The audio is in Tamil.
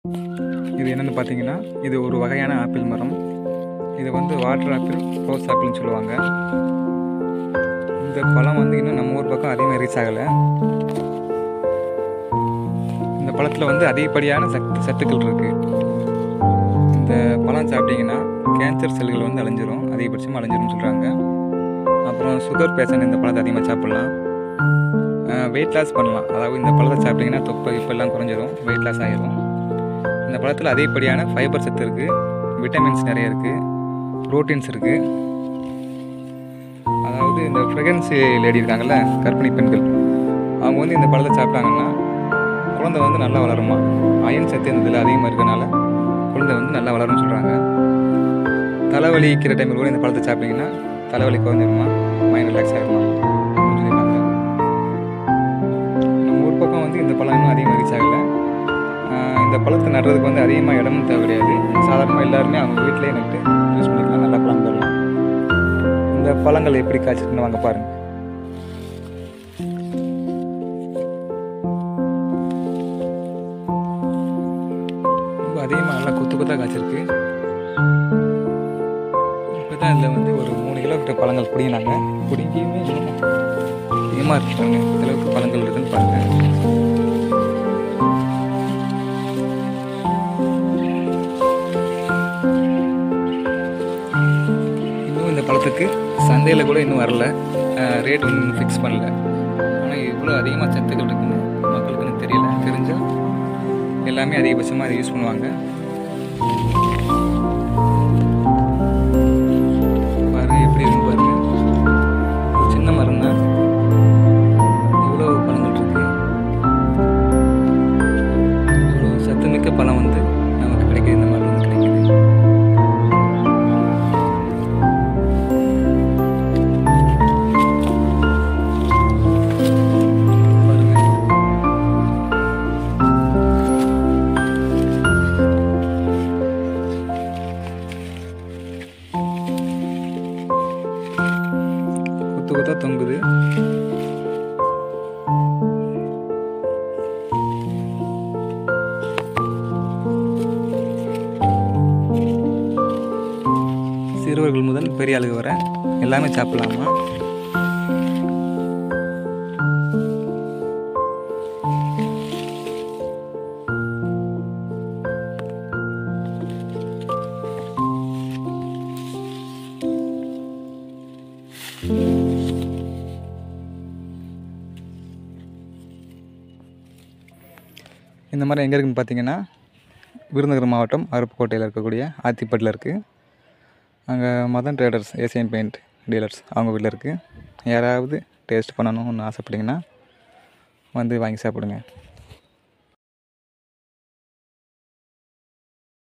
இது என்னென்னு பார்த்தீங்கன்னா இது ஒரு வகையான ஆப்பிள் மரம் இது வந்து வாட்டர் ஆப்பிள் ரோஸ் ஆப்பிள்னு சொல்லுவாங்க இந்த பழம் வந்து இன்னும் நம்ம ஊர் பக்கம் அதிகமாக ரீச் ஆகலை இந்த பழத்தில் வந்து அதிகப்படியான சத்து சத்துக்கள் இருக்குது இந்த பழம் சாப்பிட்டீங்கன்னா கேன்சர் செல்கள் வந்து அழிஞ்சிரும் அதிகபட்சமாக அழிஞ்சிரும்னு சொல்கிறாங்க அப்புறம் சுகர் பேஷண்ட் இந்த பழத்தை அதிகமாக சாப்பிட்லாம் வெயிட் லாஸ் பண்ணலாம் அதாவது இந்த பழத்தை சாப்பிட்டீங்கன்னா தொப்பை இப்பெல்லாம் குறைஞ்சிரும் வெயிட் லாஸ் ஆகிரும் இந்த பழத்தில் அதிகப்படியான ஃபைபர் சத்து இருக்குது விட்டமின்ஸ் நிறைய இருக்குது ப்ரோட்டீன்ஸ் இருக்குது அதாவது இந்த ப்ரெக்னன்சி லேடி இருக்காங்கல்ல கர்ப்பிணி பெண்கள் அவங்க வந்து இந்த பழத்தை சாப்பிட்டாங்கன்னா குழந்தை வந்து நல்லா வளருமா அயன் சத்து இந்த இதில் அதிகமாக இருக்கனால குழந்தை வந்து நல்லா வளரும்னு சொல்கிறாங்க தலைவலிக்கிற டைமில் கூட இந்த பழத்தை சாப்பிட்டீங்கன்னா தலைவலி குறைஞ்சிருமா மைண்ட் ரிலாக்ஸ் ஆகிருமா அப்படின்னு சொல்லியிருக்காங்க நம்ம ஊர் பக்கம் வந்து இந்த பழம் இன்னும் அதிகமாக ரீச் ஆகலை ஆஹ் இந்த பழத்தை நடுறதுக்கு வந்து அதிகமாக இடமும் தேவை கிடையாது சாதாரணமாக எல்லாருமே அவங்க வீட்டிலேயே நட்டு யூஸ் பண்ணிக்கலாம் நல்ல பழம் தரலாம் இந்த பழங்கள் எப்படி காய்ச்சிருக்குன்னு வாங்க பாருங்க ரொம்ப அதிகமாக நல்லா கொத்து கொத்தாக காய்ச்சிருக்கு இப்போ தான் இதில் வந்து ஒரு மூணு கிலோ கிட்ட பழங்கள் பிடிங்கினாங்க பிடிங்கியுமே அதிகமாக இருக்காங்க இந்த அளவுக்கு பழங்கள் இருக்குன்னு பாருங்க இன்னும் இந்த பழத்துக்கு சந்தையில் கூட இன்னும் வரல ரேட் வந்து இன்னும் ஃபிக்ஸ் பண்ணல ஆனால் இவ்வளோ அதிகமாக சத்துக்கள் இருக்குன்னு மக்களுக்கு இன்னும் தெரியல தெரிஞ்சால் எல்லாமே அதிகபட்சமாக அதை யூஸ் பண்ணுவாங்க பாருங்க எப்படி இருக்கு பாருங்க ஒரு சின்ன மரம் தான் இவ்வளோ பழங்கள் இருக்கு இவ்வளோ சத்துமிக்க பழம் வந்து நமக்கு கிடைக்குது இந்த மாதிரி வந்து கிடைக்குது பாருங்க கொத்து கொத்தா தொங்குது சிறுவர்கள் முதல் பெரிய ஆளுக வர எல்லாமே சாப்பிடலாமா இந்த மாதிரி எங்கே இருக்குன்னு பார்த்தீங்கன்னா விருதுநகர் மாவட்டம் அருப்புக்கோட்டையில் இருக்கக்கூடிய ஆத்திப்பட்டில் இருக்குது அங்கே Madan traders Asian paint dealers அவங்க வீட்டில் இருக்குது யாராவது டேஸ்ட் பண்ணணும்னு ஆசைப்பட்டீங்கன்னா வந்து வாங்கி சாப்பிடுங்க